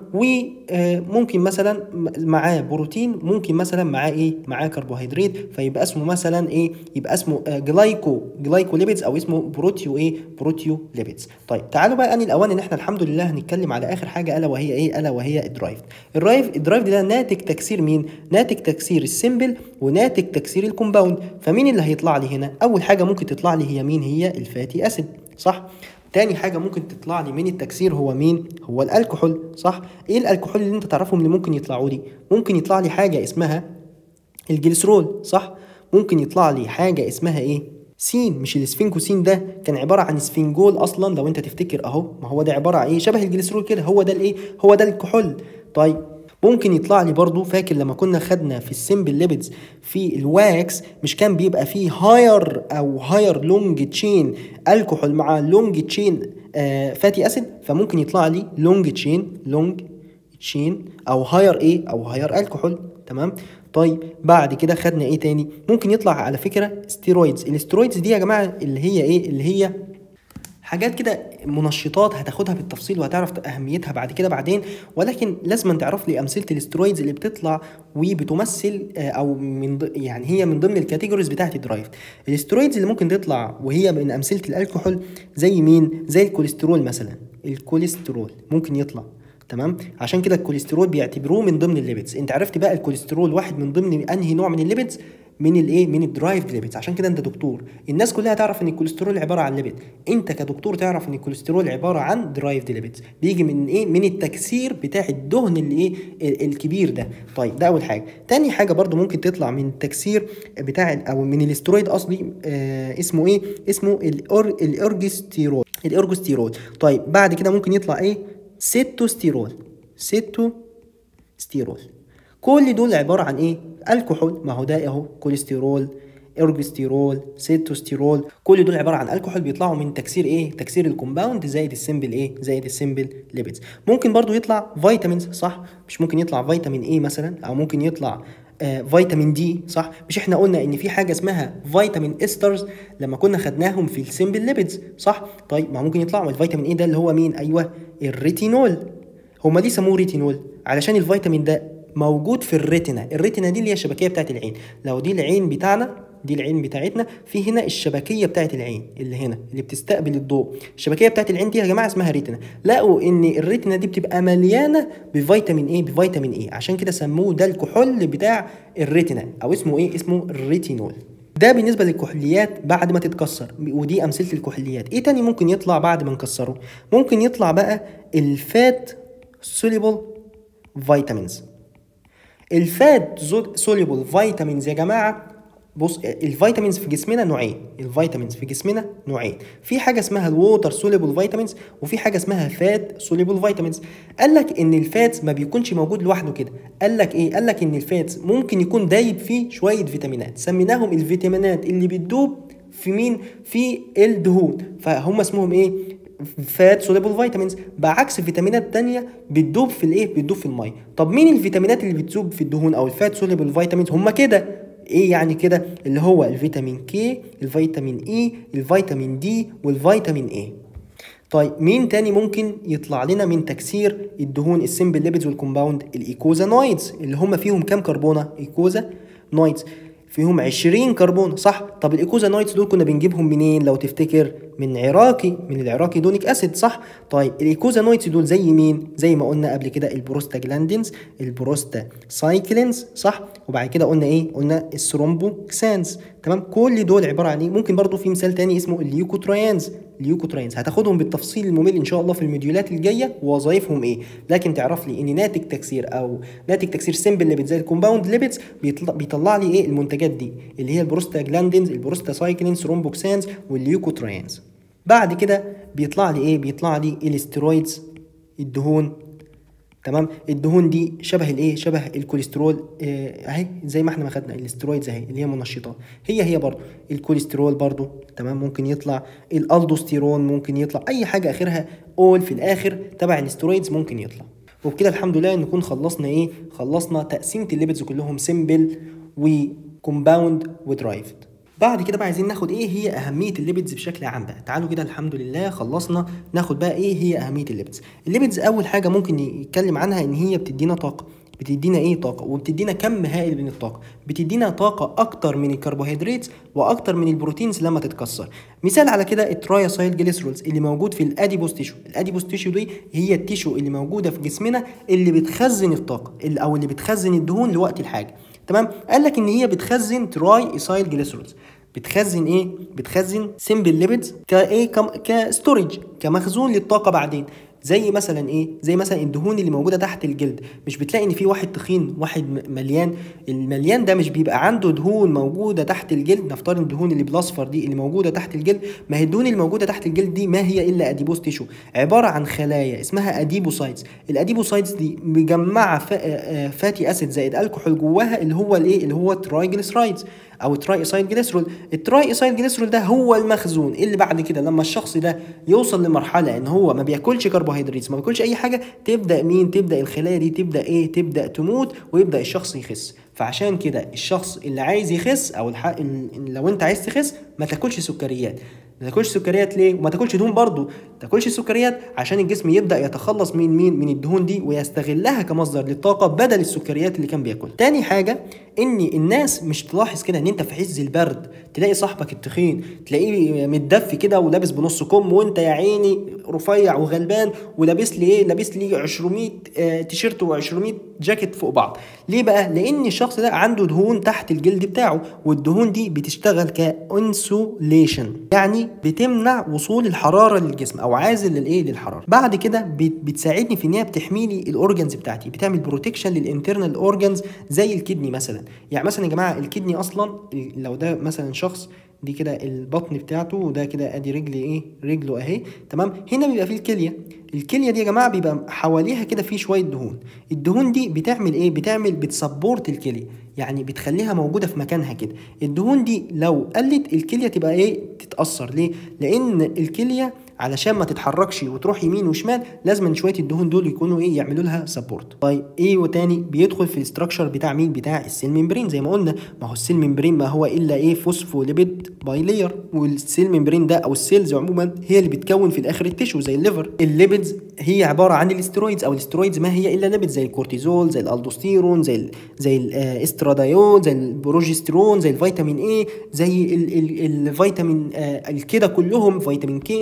وممكن مثلا معاه بروتين ممكن مثلا معاه ايه معاه كربوهيدرات فيبقى اسمه مثلا ايه يبقى اسمه آه جلايكو جلايكو ليبيدز او اسمه بروتيو ايه بروتيو ليبيدز طيب تعالوا بقى اني الاوان ان احنا الحمد لله هنتكلم على اخر حاجه الا وهي ايه الا وهي الدرايف الدرايف الدرايف ده ناتج تكسير مين ناتج تكسير السيمبل وناتج تكسير الكومباوند فمين اللي هيطلع لي هنا اول حاجه ممكن تطلع لي هي مين هي الفاتي اسيد صح تاني حاجة ممكن تطلع لي من التكسير هو مين؟ هو الكحول صح؟ ايه الكحول اللي انت تعرفهم اللي ممكن يطلعوا لي؟ ممكن يطلع لي حاجة اسمها الجليسرول صح؟ ممكن يطلع لي حاجة اسمها ايه؟ سين مش الاسفنجوسين ده كان عباره عن اسفنجول اصلا لو انت تفتكر اهو ما هو ده عباره عن ايه شبه الجليسرول كده هو ده الايه هو ده الكحول طيب ممكن يطلع لي برضو فاكر لما كنا خدنا في السمبل ليبيدز في الواكس مش كان بيبقى فيه هاير او هاير لونج تشين الكحول مع لونج تشين آه فاتي اسيد فممكن يطلع لي لونج تشين لونج تشين او هاير ايه او هاير الكحول تمام طيب بعد كده خدنا ايه تاني ممكن يطلع على فكره ستيرويدز الاسترويدز دي يا جماعه اللي هي ايه اللي هي حاجات كده منشطات هتاخدها بالتفصيل وهتعرف اهميتها بعد كده بعدين ولكن لازم تعرف لي امثله الاسترويدز اللي بتطلع وبتمثل او من يعني هي من ضمن الكاتيجوريز بتاعه الدرايف الاسترويدز اللي ممكن تطلع وهي من امثله الكحول زي مين زي الكوليسترول مثلا الكوليسترول ممكن يطلع تمام عشان كده الكوليسترول بيعتبروه من ضمن الليبيدز انت عرفت بقى الكوليسترول واحد من ضمن انهي نوع من الليبيدز من الايه من الدرايفد ليبيدز عشان كده انت دكتور الناس كلها تعرف ان الكوليسترول عباره عن ليبيد انت كدكتور تعرف ان الكوليسترول عباره عن درايفد ليبيدز بيجي من ايه من التكسير بتاع الدهن اللي ايه الكبير ده طيب ده اول حاجه تاني حاجه برضو ممكن تطلع من التكسير بتاع او من الاسترويد اصلي آه اسمه ايه اسمه الأور الارجستيرول الارجستيرول طيب بعد كده ممكن يطلع ايه سيتوستيرول سيتوستيرول كل دول عبارة عن ايه؟ الكحول ما هو ده اهو كوليسترول ارجستيرول سيتوستيرول كل دول عباره عن الكحول بيطلعوا من تكسير ايه تكسير الكومباوند زائد السمبل ايه زائد السمبل ليبيدز ممكن برضو يطلع فيتامينز صح مش ممكن يطلع فيتامين ايه مثلا او ممكن يطلع آه فيتامين دي صح مش احنا قلنا ان في حاجه اسمها فيتامين استرز لما كنا خدناهم في السمبل ليبيدز صح طيب ما ممكن يطلعوا الفيتامين ايه ده اللي هو مين ايوه الريتينول هما ليه سموه ريتينول علشان الفيتامين ده موجود في الريتنا الريتنا دي اللي هي الشبكيه بتاعت العين لو دي العين بتاعنا دي العين بتاعتنا في هنا الشبكيه بتاعت العين اللي هنا اللي بتستقبل الضوء الشبكيه بتاعت العين دي يا جماعه اسمها ريتنا لقوا ان الريتنا دي بتبقى مليانه بفيتامين ايه بفيتامين ايه عشان كده سموه ده الكحول بتاع الريتنا او اسمه ايه اسمه الريتينول ده بالنسبه للكحوليات بعد ما تتكسر ودي امثله الكحوليات ايه تاني ممكن يطلع بعد ما نكسره ممكن يطلع بقى الفات سوليبل فيتامينز الفات سوليبل فيتامينز يا جماعه بص الفيتامينز في جسمنا نوعين الفيتامينز في جسمنا نوعين في حاجه اسمها الووتر سوليبل فيتامينز وفي حاجه اسمها فات سوليبل فيتامينز قال لك ان الفات ما بيكونش موجود لوحده كده قال لك ايه قال لك ان الفات ممكن يكون دايب فيه شويه فيتامينات سميناهم الفيتامينات اللي بتدوب في مين في الدهون فهم اسمهم ايه فات سوليبل فيتامينز بعكس فيتامينات تانية بتدوب في الايه بتدوب في الميه طب مين الفيتامينات اللي بتدوب في الدهون او الفات سوليبل فيتامينز هم كده ايه يعني كده اللي هو الفيتامين كي الفيتامين اي الفيتامين دي والفيتامين اي طيب مين تاني ممكن يطلع لنا من تكسير الدهون السمبل ليبيدز والكومباوند الايكوزانويدز اللي هم فيهم كام كربونه ايكوزا نويدز فيهم 20 كربون صح طب الايكوزانويدز دول كنا بنجيبهم منين لو تفتكر من عراقي من العراقي دونيك اسيد صح طيب الايكوزانويدز دول زي مين زي ما قلنا قبل كده البروستاجلاندينز البروستا سايكلينز صح وبعد كده قلنا ايه قلنا الثرومبوكسانز تمام كل دول عباره عن ايه ممكن برضو في مثال تاني اسمه الليوكوتريانز الليوكوتريانز هتاخدهم بالتفصيل الممل ان شاء الله في الموديولات الجايه ووظائفهم ايه لكن تعرف لي ان ناتج تكسير او ناتج تكسير سمبل ليبيدز زي الكومباوند ليبيدز بيطلع, بيطلع لي ايه المنتجات دي اللي هي البروستاجلاندينز البروستاسايكلينز ثرومبوكسانز والليوكوتريانز بعد كده بيطلع لي ايه بيطلع لي الاسترويدز الدهون تمام الدهون دي شبه الايه شبه الكوليسترول اهي زي ما احنا ما خدنا الاسترويدز اهي اللي هي منشطات هي هي برضو الكوليسترول برضو تمام ممكن يطلع الالدوستيرون ممكن يطلع اي حاجه اخرها اول في الاخر تبع الاسترويدز ممكن يطلع وبكده الحمد لله نكون خلصنا ايه خلصنا تقسيمه الليبيدز كلهم سيمبل وكومباوند ودرايفد بعد كده بقى عايزين ناخد ايه هي اهميه الليبيدز بشكل عام بقى تعالوا كده الحمد لله خلصنا ناخد بقى ايه هي اهميه الليبيدز الليبيدز اول حاجه ممكن يتكلم عنها ان هي بتدينا طاقه بتدينا ايه طاقه وبتدينا كم هائل من الطاقه بتدينا طاقه اكتر من الكربوهيدرات واكتر من البروتينز لما تتكسر مثال على كده التراياسايل جليسرولز اللي موجود في الاديبوس تيشو الاديبوس تيشو دي هي التيشو اللي موجوده في جسمنا اللي بتخزن الطاقه اللي او اللي بتخزن الدهون لوقت الحاجه تمام قال لك ان هي بتخزن تراي ايسايل جليسرولز بتخزن ايه بتخزن سمبل ليبيدز كايه كم كستورج كمخزون للطاقه بعدين زي مثلا ايه زي مثلا الدهون اللي موجوده تحت الجلد مش بتلاقي ان في واحد تخين واحد مليان المليان ده مش بيبقى عنده دهون موجوده تحت الجلد نفترض الدهون اللي بالاصفر دي اللي موجوده تحت الجلد ما هي الدهون اللي موجوده تحت الجلد دي ما هي الا اديبوس تيشو عباره عن خلايا اسمها اديبوسايتس الاديبوسايتس دي مجمعه فاتي اسيد زائد الكحول جواها اللي هو الايه اللي هو ترايجليسرايدز او تراي ايسايل جليسرول التراي ايسايل جليسرول ده هو المخزون اللي بعد كده لما الشخص ده يوصل لمرحله ان هو ما بياكلش كربوهيدرات ما بياكلش اي حاجه تبدا مين تبدا الخلايا دي تبدا ايه تبدا تموت ويبدا الشخص يخس فعشان كده الشخص اللي عايز يخس او الح... لو انت عايز تخس ما تاكلش سكريات ما تاكلش سكريات ليه وما تاكلش دهون برضه ما تاكلش سكريات عشان الجسم يبدا يتخلص من مين من الدهون دي ويستغلها كمصدر للطاقه بدل السكريات اللي كان بياكلها تاني حاجه ان الناس مش تلاحظ كده ان انت في عز البرد تلاقي صاحبك التخين تلاقيه متدفي كده ولابس بنص كم وانت يا عيني رفيع وغلبان ولابس لي ايه لابس لي 200 آه تيشيرت و200 جاكيت فوق بعض ليه بقى لان الشخص ده عنده دهون تحت الجلد بتاعه والدهون دي بتشتغل كانسوليشن يعني بتمنع وصول الحراره للجسم او عازل للايه للحراره بعد كده بتساعدني في ان هي بتحمي لي الاورجنز بتاعتي بتعمل بروتكشن للانترنال اورجنز زي الكدني مثلا يعني مثلا يا جماعه الكدني اصلا لو ده مثلا شخص دي كده البطن بتاعته وده كده ادي رجل ايه رجله اهي تمام هنا بيبقى فيه الكليه الكليه دي يا جماعه بيبقى حواليها كده فيه شويه دهون الدهون دي بتعمل ايه بتعمل بتسبورت الكليه يعني بتخليها موجوده في مكانها كده الدهون دي لو قلت الكليه تبقى ايه تتاثر ليه لان الكليه علشان ما تتحركش وتروح يمين وشمال لازم شويه الدهون دول يكونوا ايه يعملوا لها سبورت طيب ايه وتاني بيدخل في الاستراكشر بتاع مين بتاع السيل ممبرين زي ما قلنا ما هو السيل ممبرين ما هو الا ايه فوسفوليبيد باي لير والسيل ممبرين ده او السيلز عموما هي اللي بتكون في الاخر التيشو زي الليفر الليبيدز هي عباره عن الاسترويدز او الاسترويدز ما هي الا ليبيدز زي الكورتيزول زي الالدوستيرون زي ال زي الاسترادايول زي البروجسترون زي الفيتامين اي زي الفيتامين كده كلهم فيتامين كي فيتامين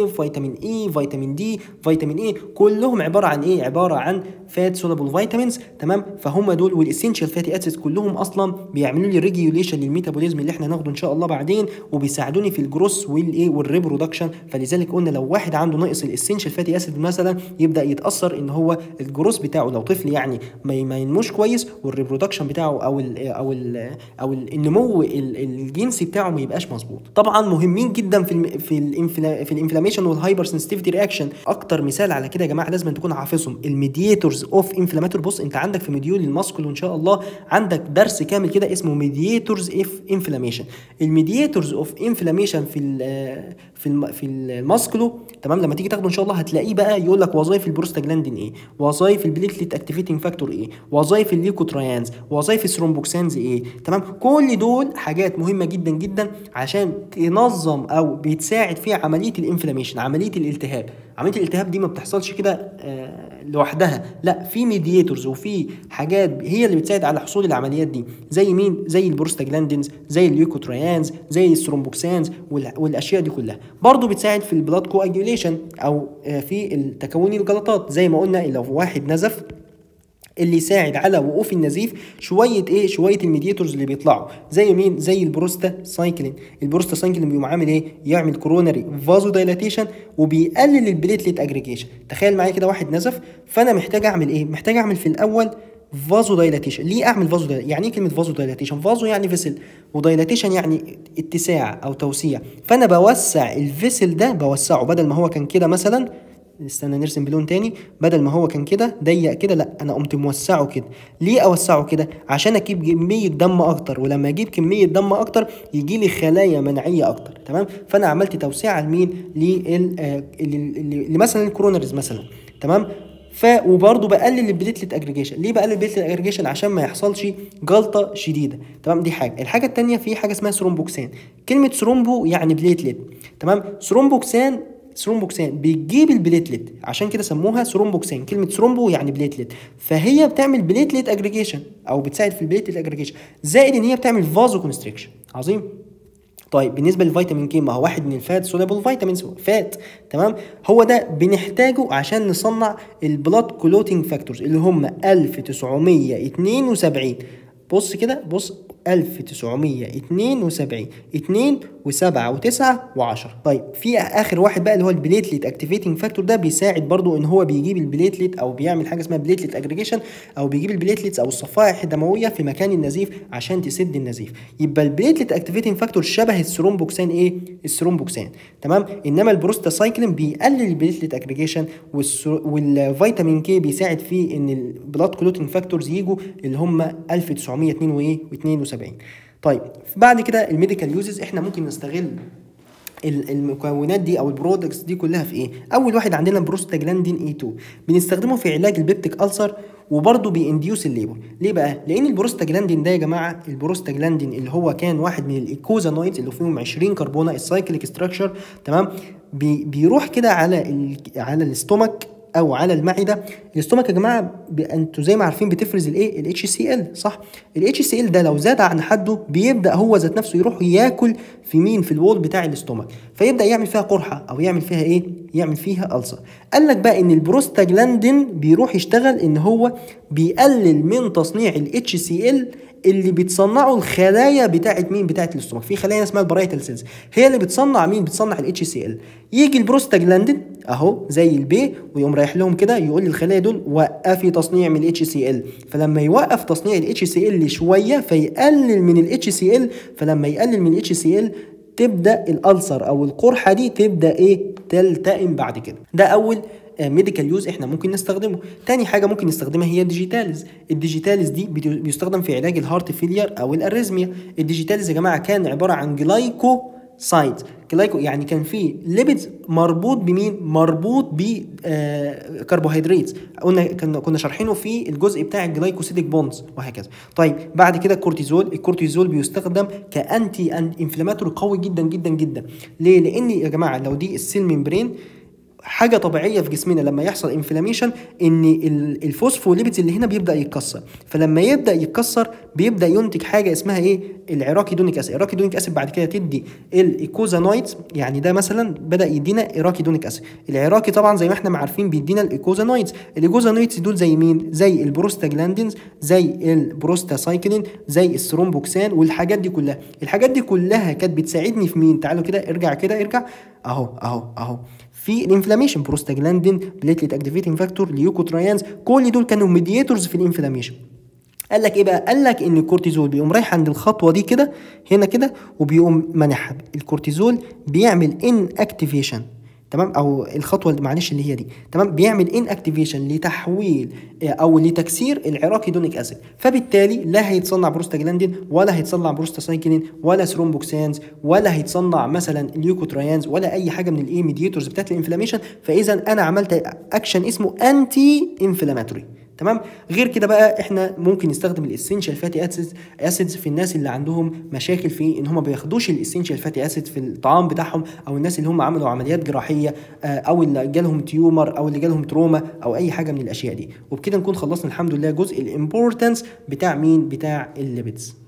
فيتامين اي فيتامين دي فيتامين اي كلهم عباره عن ايه عباره عن فات سولابل فيتامينز تمام فهم دول والاسينشال فاتي اسيدز كلهم اصلا بيعملوا لي ريجيوليشن للميتابوليزم اللي احنا هناخده ان شاء الله بعدين وبيساعدوني في الجروس والايه والريبرودكشن فلذلك قلنا لو واحد عنده ناقص الاسينشال فاتي اسيد مثلا يبدا يتاثر ان هو الجروس بتاعه لو طفل يعني ما ما ينموش كويس والريبرودكشن بتاعه او ال او ال او النمو الجنسي بتاعه ما يبقاش مظبوط طبعا مهمين جدا في ال في الانفلا في الانفلاميشن والهايبر سنسيتيفيتي رياكشن اكتر مثال على كده يا جماعه لازم تكون حافظهم الميديتورز اوف انفلاماتور بص انت عندك في مديول الماسكول وان شاء الله عندك درس كامل كده اسمه ميديتورز اوف انفلاميشن الميديتورز اوف انفلاميشن في ال في ال في الماسكلو تمام لما تيجي تاخده ان شاء الله هتلاقيه بقى يقول لك وظائف البروستاجلاندين ايه وظائف البليتليت اكتيفيتنج فاكتور ايه وظائف الليكوتريانز وظائف الثرومبوكسانز ايه تمام كل دول حاجات مهمه جدا جدا عشان تنظم او بتساعد في عمليه الانفلاميشن عمليه الالتهاب عمليه الالتهاب دي ما بتحصلش كده آه لوحدها لا في ميدياتورز وفي حاجات هي اللي بتساعد على حصول العمليات دي زي مين زي البروستاجلاندينز زي الليوكوتريانز زي الثرومبوكسانز والاشياء دي كلها برضه بتساعد في البلاد كواجيوليشن او آه في تكون الجلطات زي ما قلنا لو واحد نزف اللي يساعد على وقوف النزيف شويه ايه شويه الميدياتورز اللي بيطلعوا زي مين زي البروستا سايكلين البروستا سايكلين بيقوم عامل ايه يعمل كوروناري فازو دايلاتيشن وبيقلل البليتليت اجريجيشن تخيل معايا كده واحد نزف فانا محتاج اعمل ايه محتاج اعمل في الاول فازو دايلاتيشن ليه اعمل فازو دايلاتيشن يعني ايه كلمه فازو دايلاتيشن فازو يعني فيسل ودايلاتيشن يعني اتساع او توسيع فانا بوسع الفيسل ده بوسعه بدل ما هو كان كده مثلا استنى نرسم بلون تاني بدل ما هو كان كده ضيق كده لا انا قمت موسعه كده ليه اوسعه كده عشان اجيب كميه دم اكتر ولما اجيب كميه دم اكتر يجي لي خلايا مناعيه اكتر تمام فانا عملت توسعه لمين لمثلا الكورونرز مثلا تمام ف وبرضه بقلل البليتلت اجريجيشن ليه بقلل البليتلت اجريجيشن عشان ما يحصلش جلطه شديده تمام دي حاجه الحاجه الثانيه في حاجه اسمها ثرومبوكسان كلمه ثرومبو يعني بليتلت تمام ثرومبوكسان ثرومبوكسان بتجيب البليتلت عشان كده سموها ثرومبوكسان كلمه ثرومبو يعني بليتلت فهي بتعمل بليتلت اجريجيشن او بتساعد في البليتلت اجريجيشن زائد ان هي بتعمل فازو كونستريكشن عظيم طيب بالنسبه للفيتامين كي ما هو واحد من الفات سوليبل فيتامينز فات تمام هو ده بنحتاجه عشان نصنع البلاد كلوتينج فاكتورز اللي هم 1972 بص كده بص 1972 2 و7 و9 و10 طيب في اخر واحد بقى اللي هو البليتليت اكتيفيتنج فاكتور ده بيساعد برضو ان هو بيجيب البليتليت او بيعمل حاجه اسمها بليتليت اجريجيشن او بيجيب البليتليتس او الصفائح الدمويه في مكان النزيف عشان تسد النزيف يبقى البليتليت اكتيفيتنج فاكتور شبه الثرومبوكسان ايه الثرومبوكسان تمام انما البروستاسايكلين بيقلل البليتليت اجريجيشن والفيتامين كي بيساعد في ان البلاد كلوتينج فاكتورز يجوا اللي هم 1972 طيب بعد كده الميديكال يوزز احنا ممكن نستغل المكونات دي او البرودكتس دي كلها في ايه اول واحد عندنا بروستاجلاندين اي 2 بنستخدمه في علاج البيبتيك ألسر وبرضه بينديوس الليبر ليه بقى لان البروستاجلاندين ده يا جماعه البروستاجلاندين اللي هو كان واحد من الايكوزانويدز اللي فيهم 20 كربونه السايكليك ستراكشر تمام بي بيروح كده على ال على الاستومك او على المعده الاستومك يا جماعه انتوا زي ما عارفين بتفرز الايه الاتش سي ال صح الاتش سي ال ده لو زاد عن حده بيبدا هو ذات نفسه يروح ياكل في مين في الوول بتاع الاستومك فيبدا يعمل فيها قرحه او يعمل فيها ايه يعمل فيها ألسر قال لك بقى ان البروستاجلاندين بيروح يشتغل ان هو بيقلل من تصنيع الاتش سي ال اللي بتصنعه الخلايا بتاعه مين بتاعه الاستومك في خلايا اسمها البرايتال سيلز هي اللي بتصنع مين بتصنع الاتش سي ال يجي البروستاجلاندين اهو زي البي ويقوم رايح لهم كده يقول للخلايا دول وقفي تصنيع من الاتش سي ال فلما يوقف تصنيع الاتش سي ال شويه فيقلل من الاتش سي ال فلما يقلل من الاتش سي ال تبدا الالسر او القرحه دي تبدا ايه تلتئم بعد كده ده اول ميديكال يوز احنا ممكن نستخدمه تاني حاجه ممكن نستخدمها هي الديجيتاليز الديجيتاليز دي بيستخدم في علاج الهارت فيلير او الاريزميا الديجيتاليز يا جماعه كان عباره عن جلايكو سايد جلايكو يعني كان في ليبيدز مربوط بمين مربوط ب آه كربوهيدرات قلنا كنا شارحينه في الجزء بتاع الجلايكوسيديك بونز وهكذا طيب بعد كده الكورتيزول الكورتيزول بيستخدم كانتي انفلاماتوري قوي جدا جدا جدا ليه لان يا جماعه لو دي السيل ممبرين حاجه طبيعيه في جسمنا لما يحصل انفلاميشن ان ال- الفوسفوليبيدز اللي هنا بيبدا يتكسر فلما يبدا يتكسر بيبدا ينتج حاجه اسمها ايه العراكيدونيك اسيد العراكيدونيك اسيد بعد كده تدي الايكوزانويدز يعني ده مثلا بدا يدينا ايراكيدونيك اسيد العراكي طبعا زي ما احنا عارفين بيدينا الايكوزانويدز الايكوزانويدز دول زي مين زي البروستاجلاندينز زي البروستاسايكلين زي الثرومبوكسان والحاجات دي كلها الحاجات دي كلها كانت بتساعدني في مين تعالوا كده ارجع كده ارجع اهو اهو اهو في الانفلاميشن بروستاجلاندين بليتليت اكتيفيتنج فاكتور ليوكوتريانز كل دول كانوا ميدياتورز في الانفلاميشن قال لك ايه بقى قال لك ان الكورتيزول بيقوم رايح عند الخطوه دي كده هنا كده وبيقوم مانعها الكورتيزول بيعمل ان اكتيفيشن تمام او الخطوه اللي معلش اللي هي دي تمام بيعمل ان اكتيفيشن لتحويل آه، او لتكسير العراكيدونيك اسيد فبالتالي لا هيتصنع بروستاجلاندين ولا هيتصنع بروستاسايكلين ولا ثرومبوكسانز ولا هيتصنع مثلا اليوكوتريانز ولا اي حاجه من الايه ميديتورز بتاعت الانفلاميشن فاذا انا عملت اكشن اسمه انتي انفلاماتوري تمام غير كده بقى احنا ممكن نستخدم الاسينشال فاتي اسيدز اسيدز في الناس اللي عندهم مشاكل في ان هم ما بياخدوش الاسينشال فاتي اسيد في الطعام بتاعهم او الناس اللي هم عملوا عمليات جراحيه آه، او اللي جالهم تيومر او اللي جالهم تروما او اي حاجه من الاشياء دي وبكده نكون خلصنا الحمد لله جزء الامبورتنس بتاع مين بتاع الليبيدز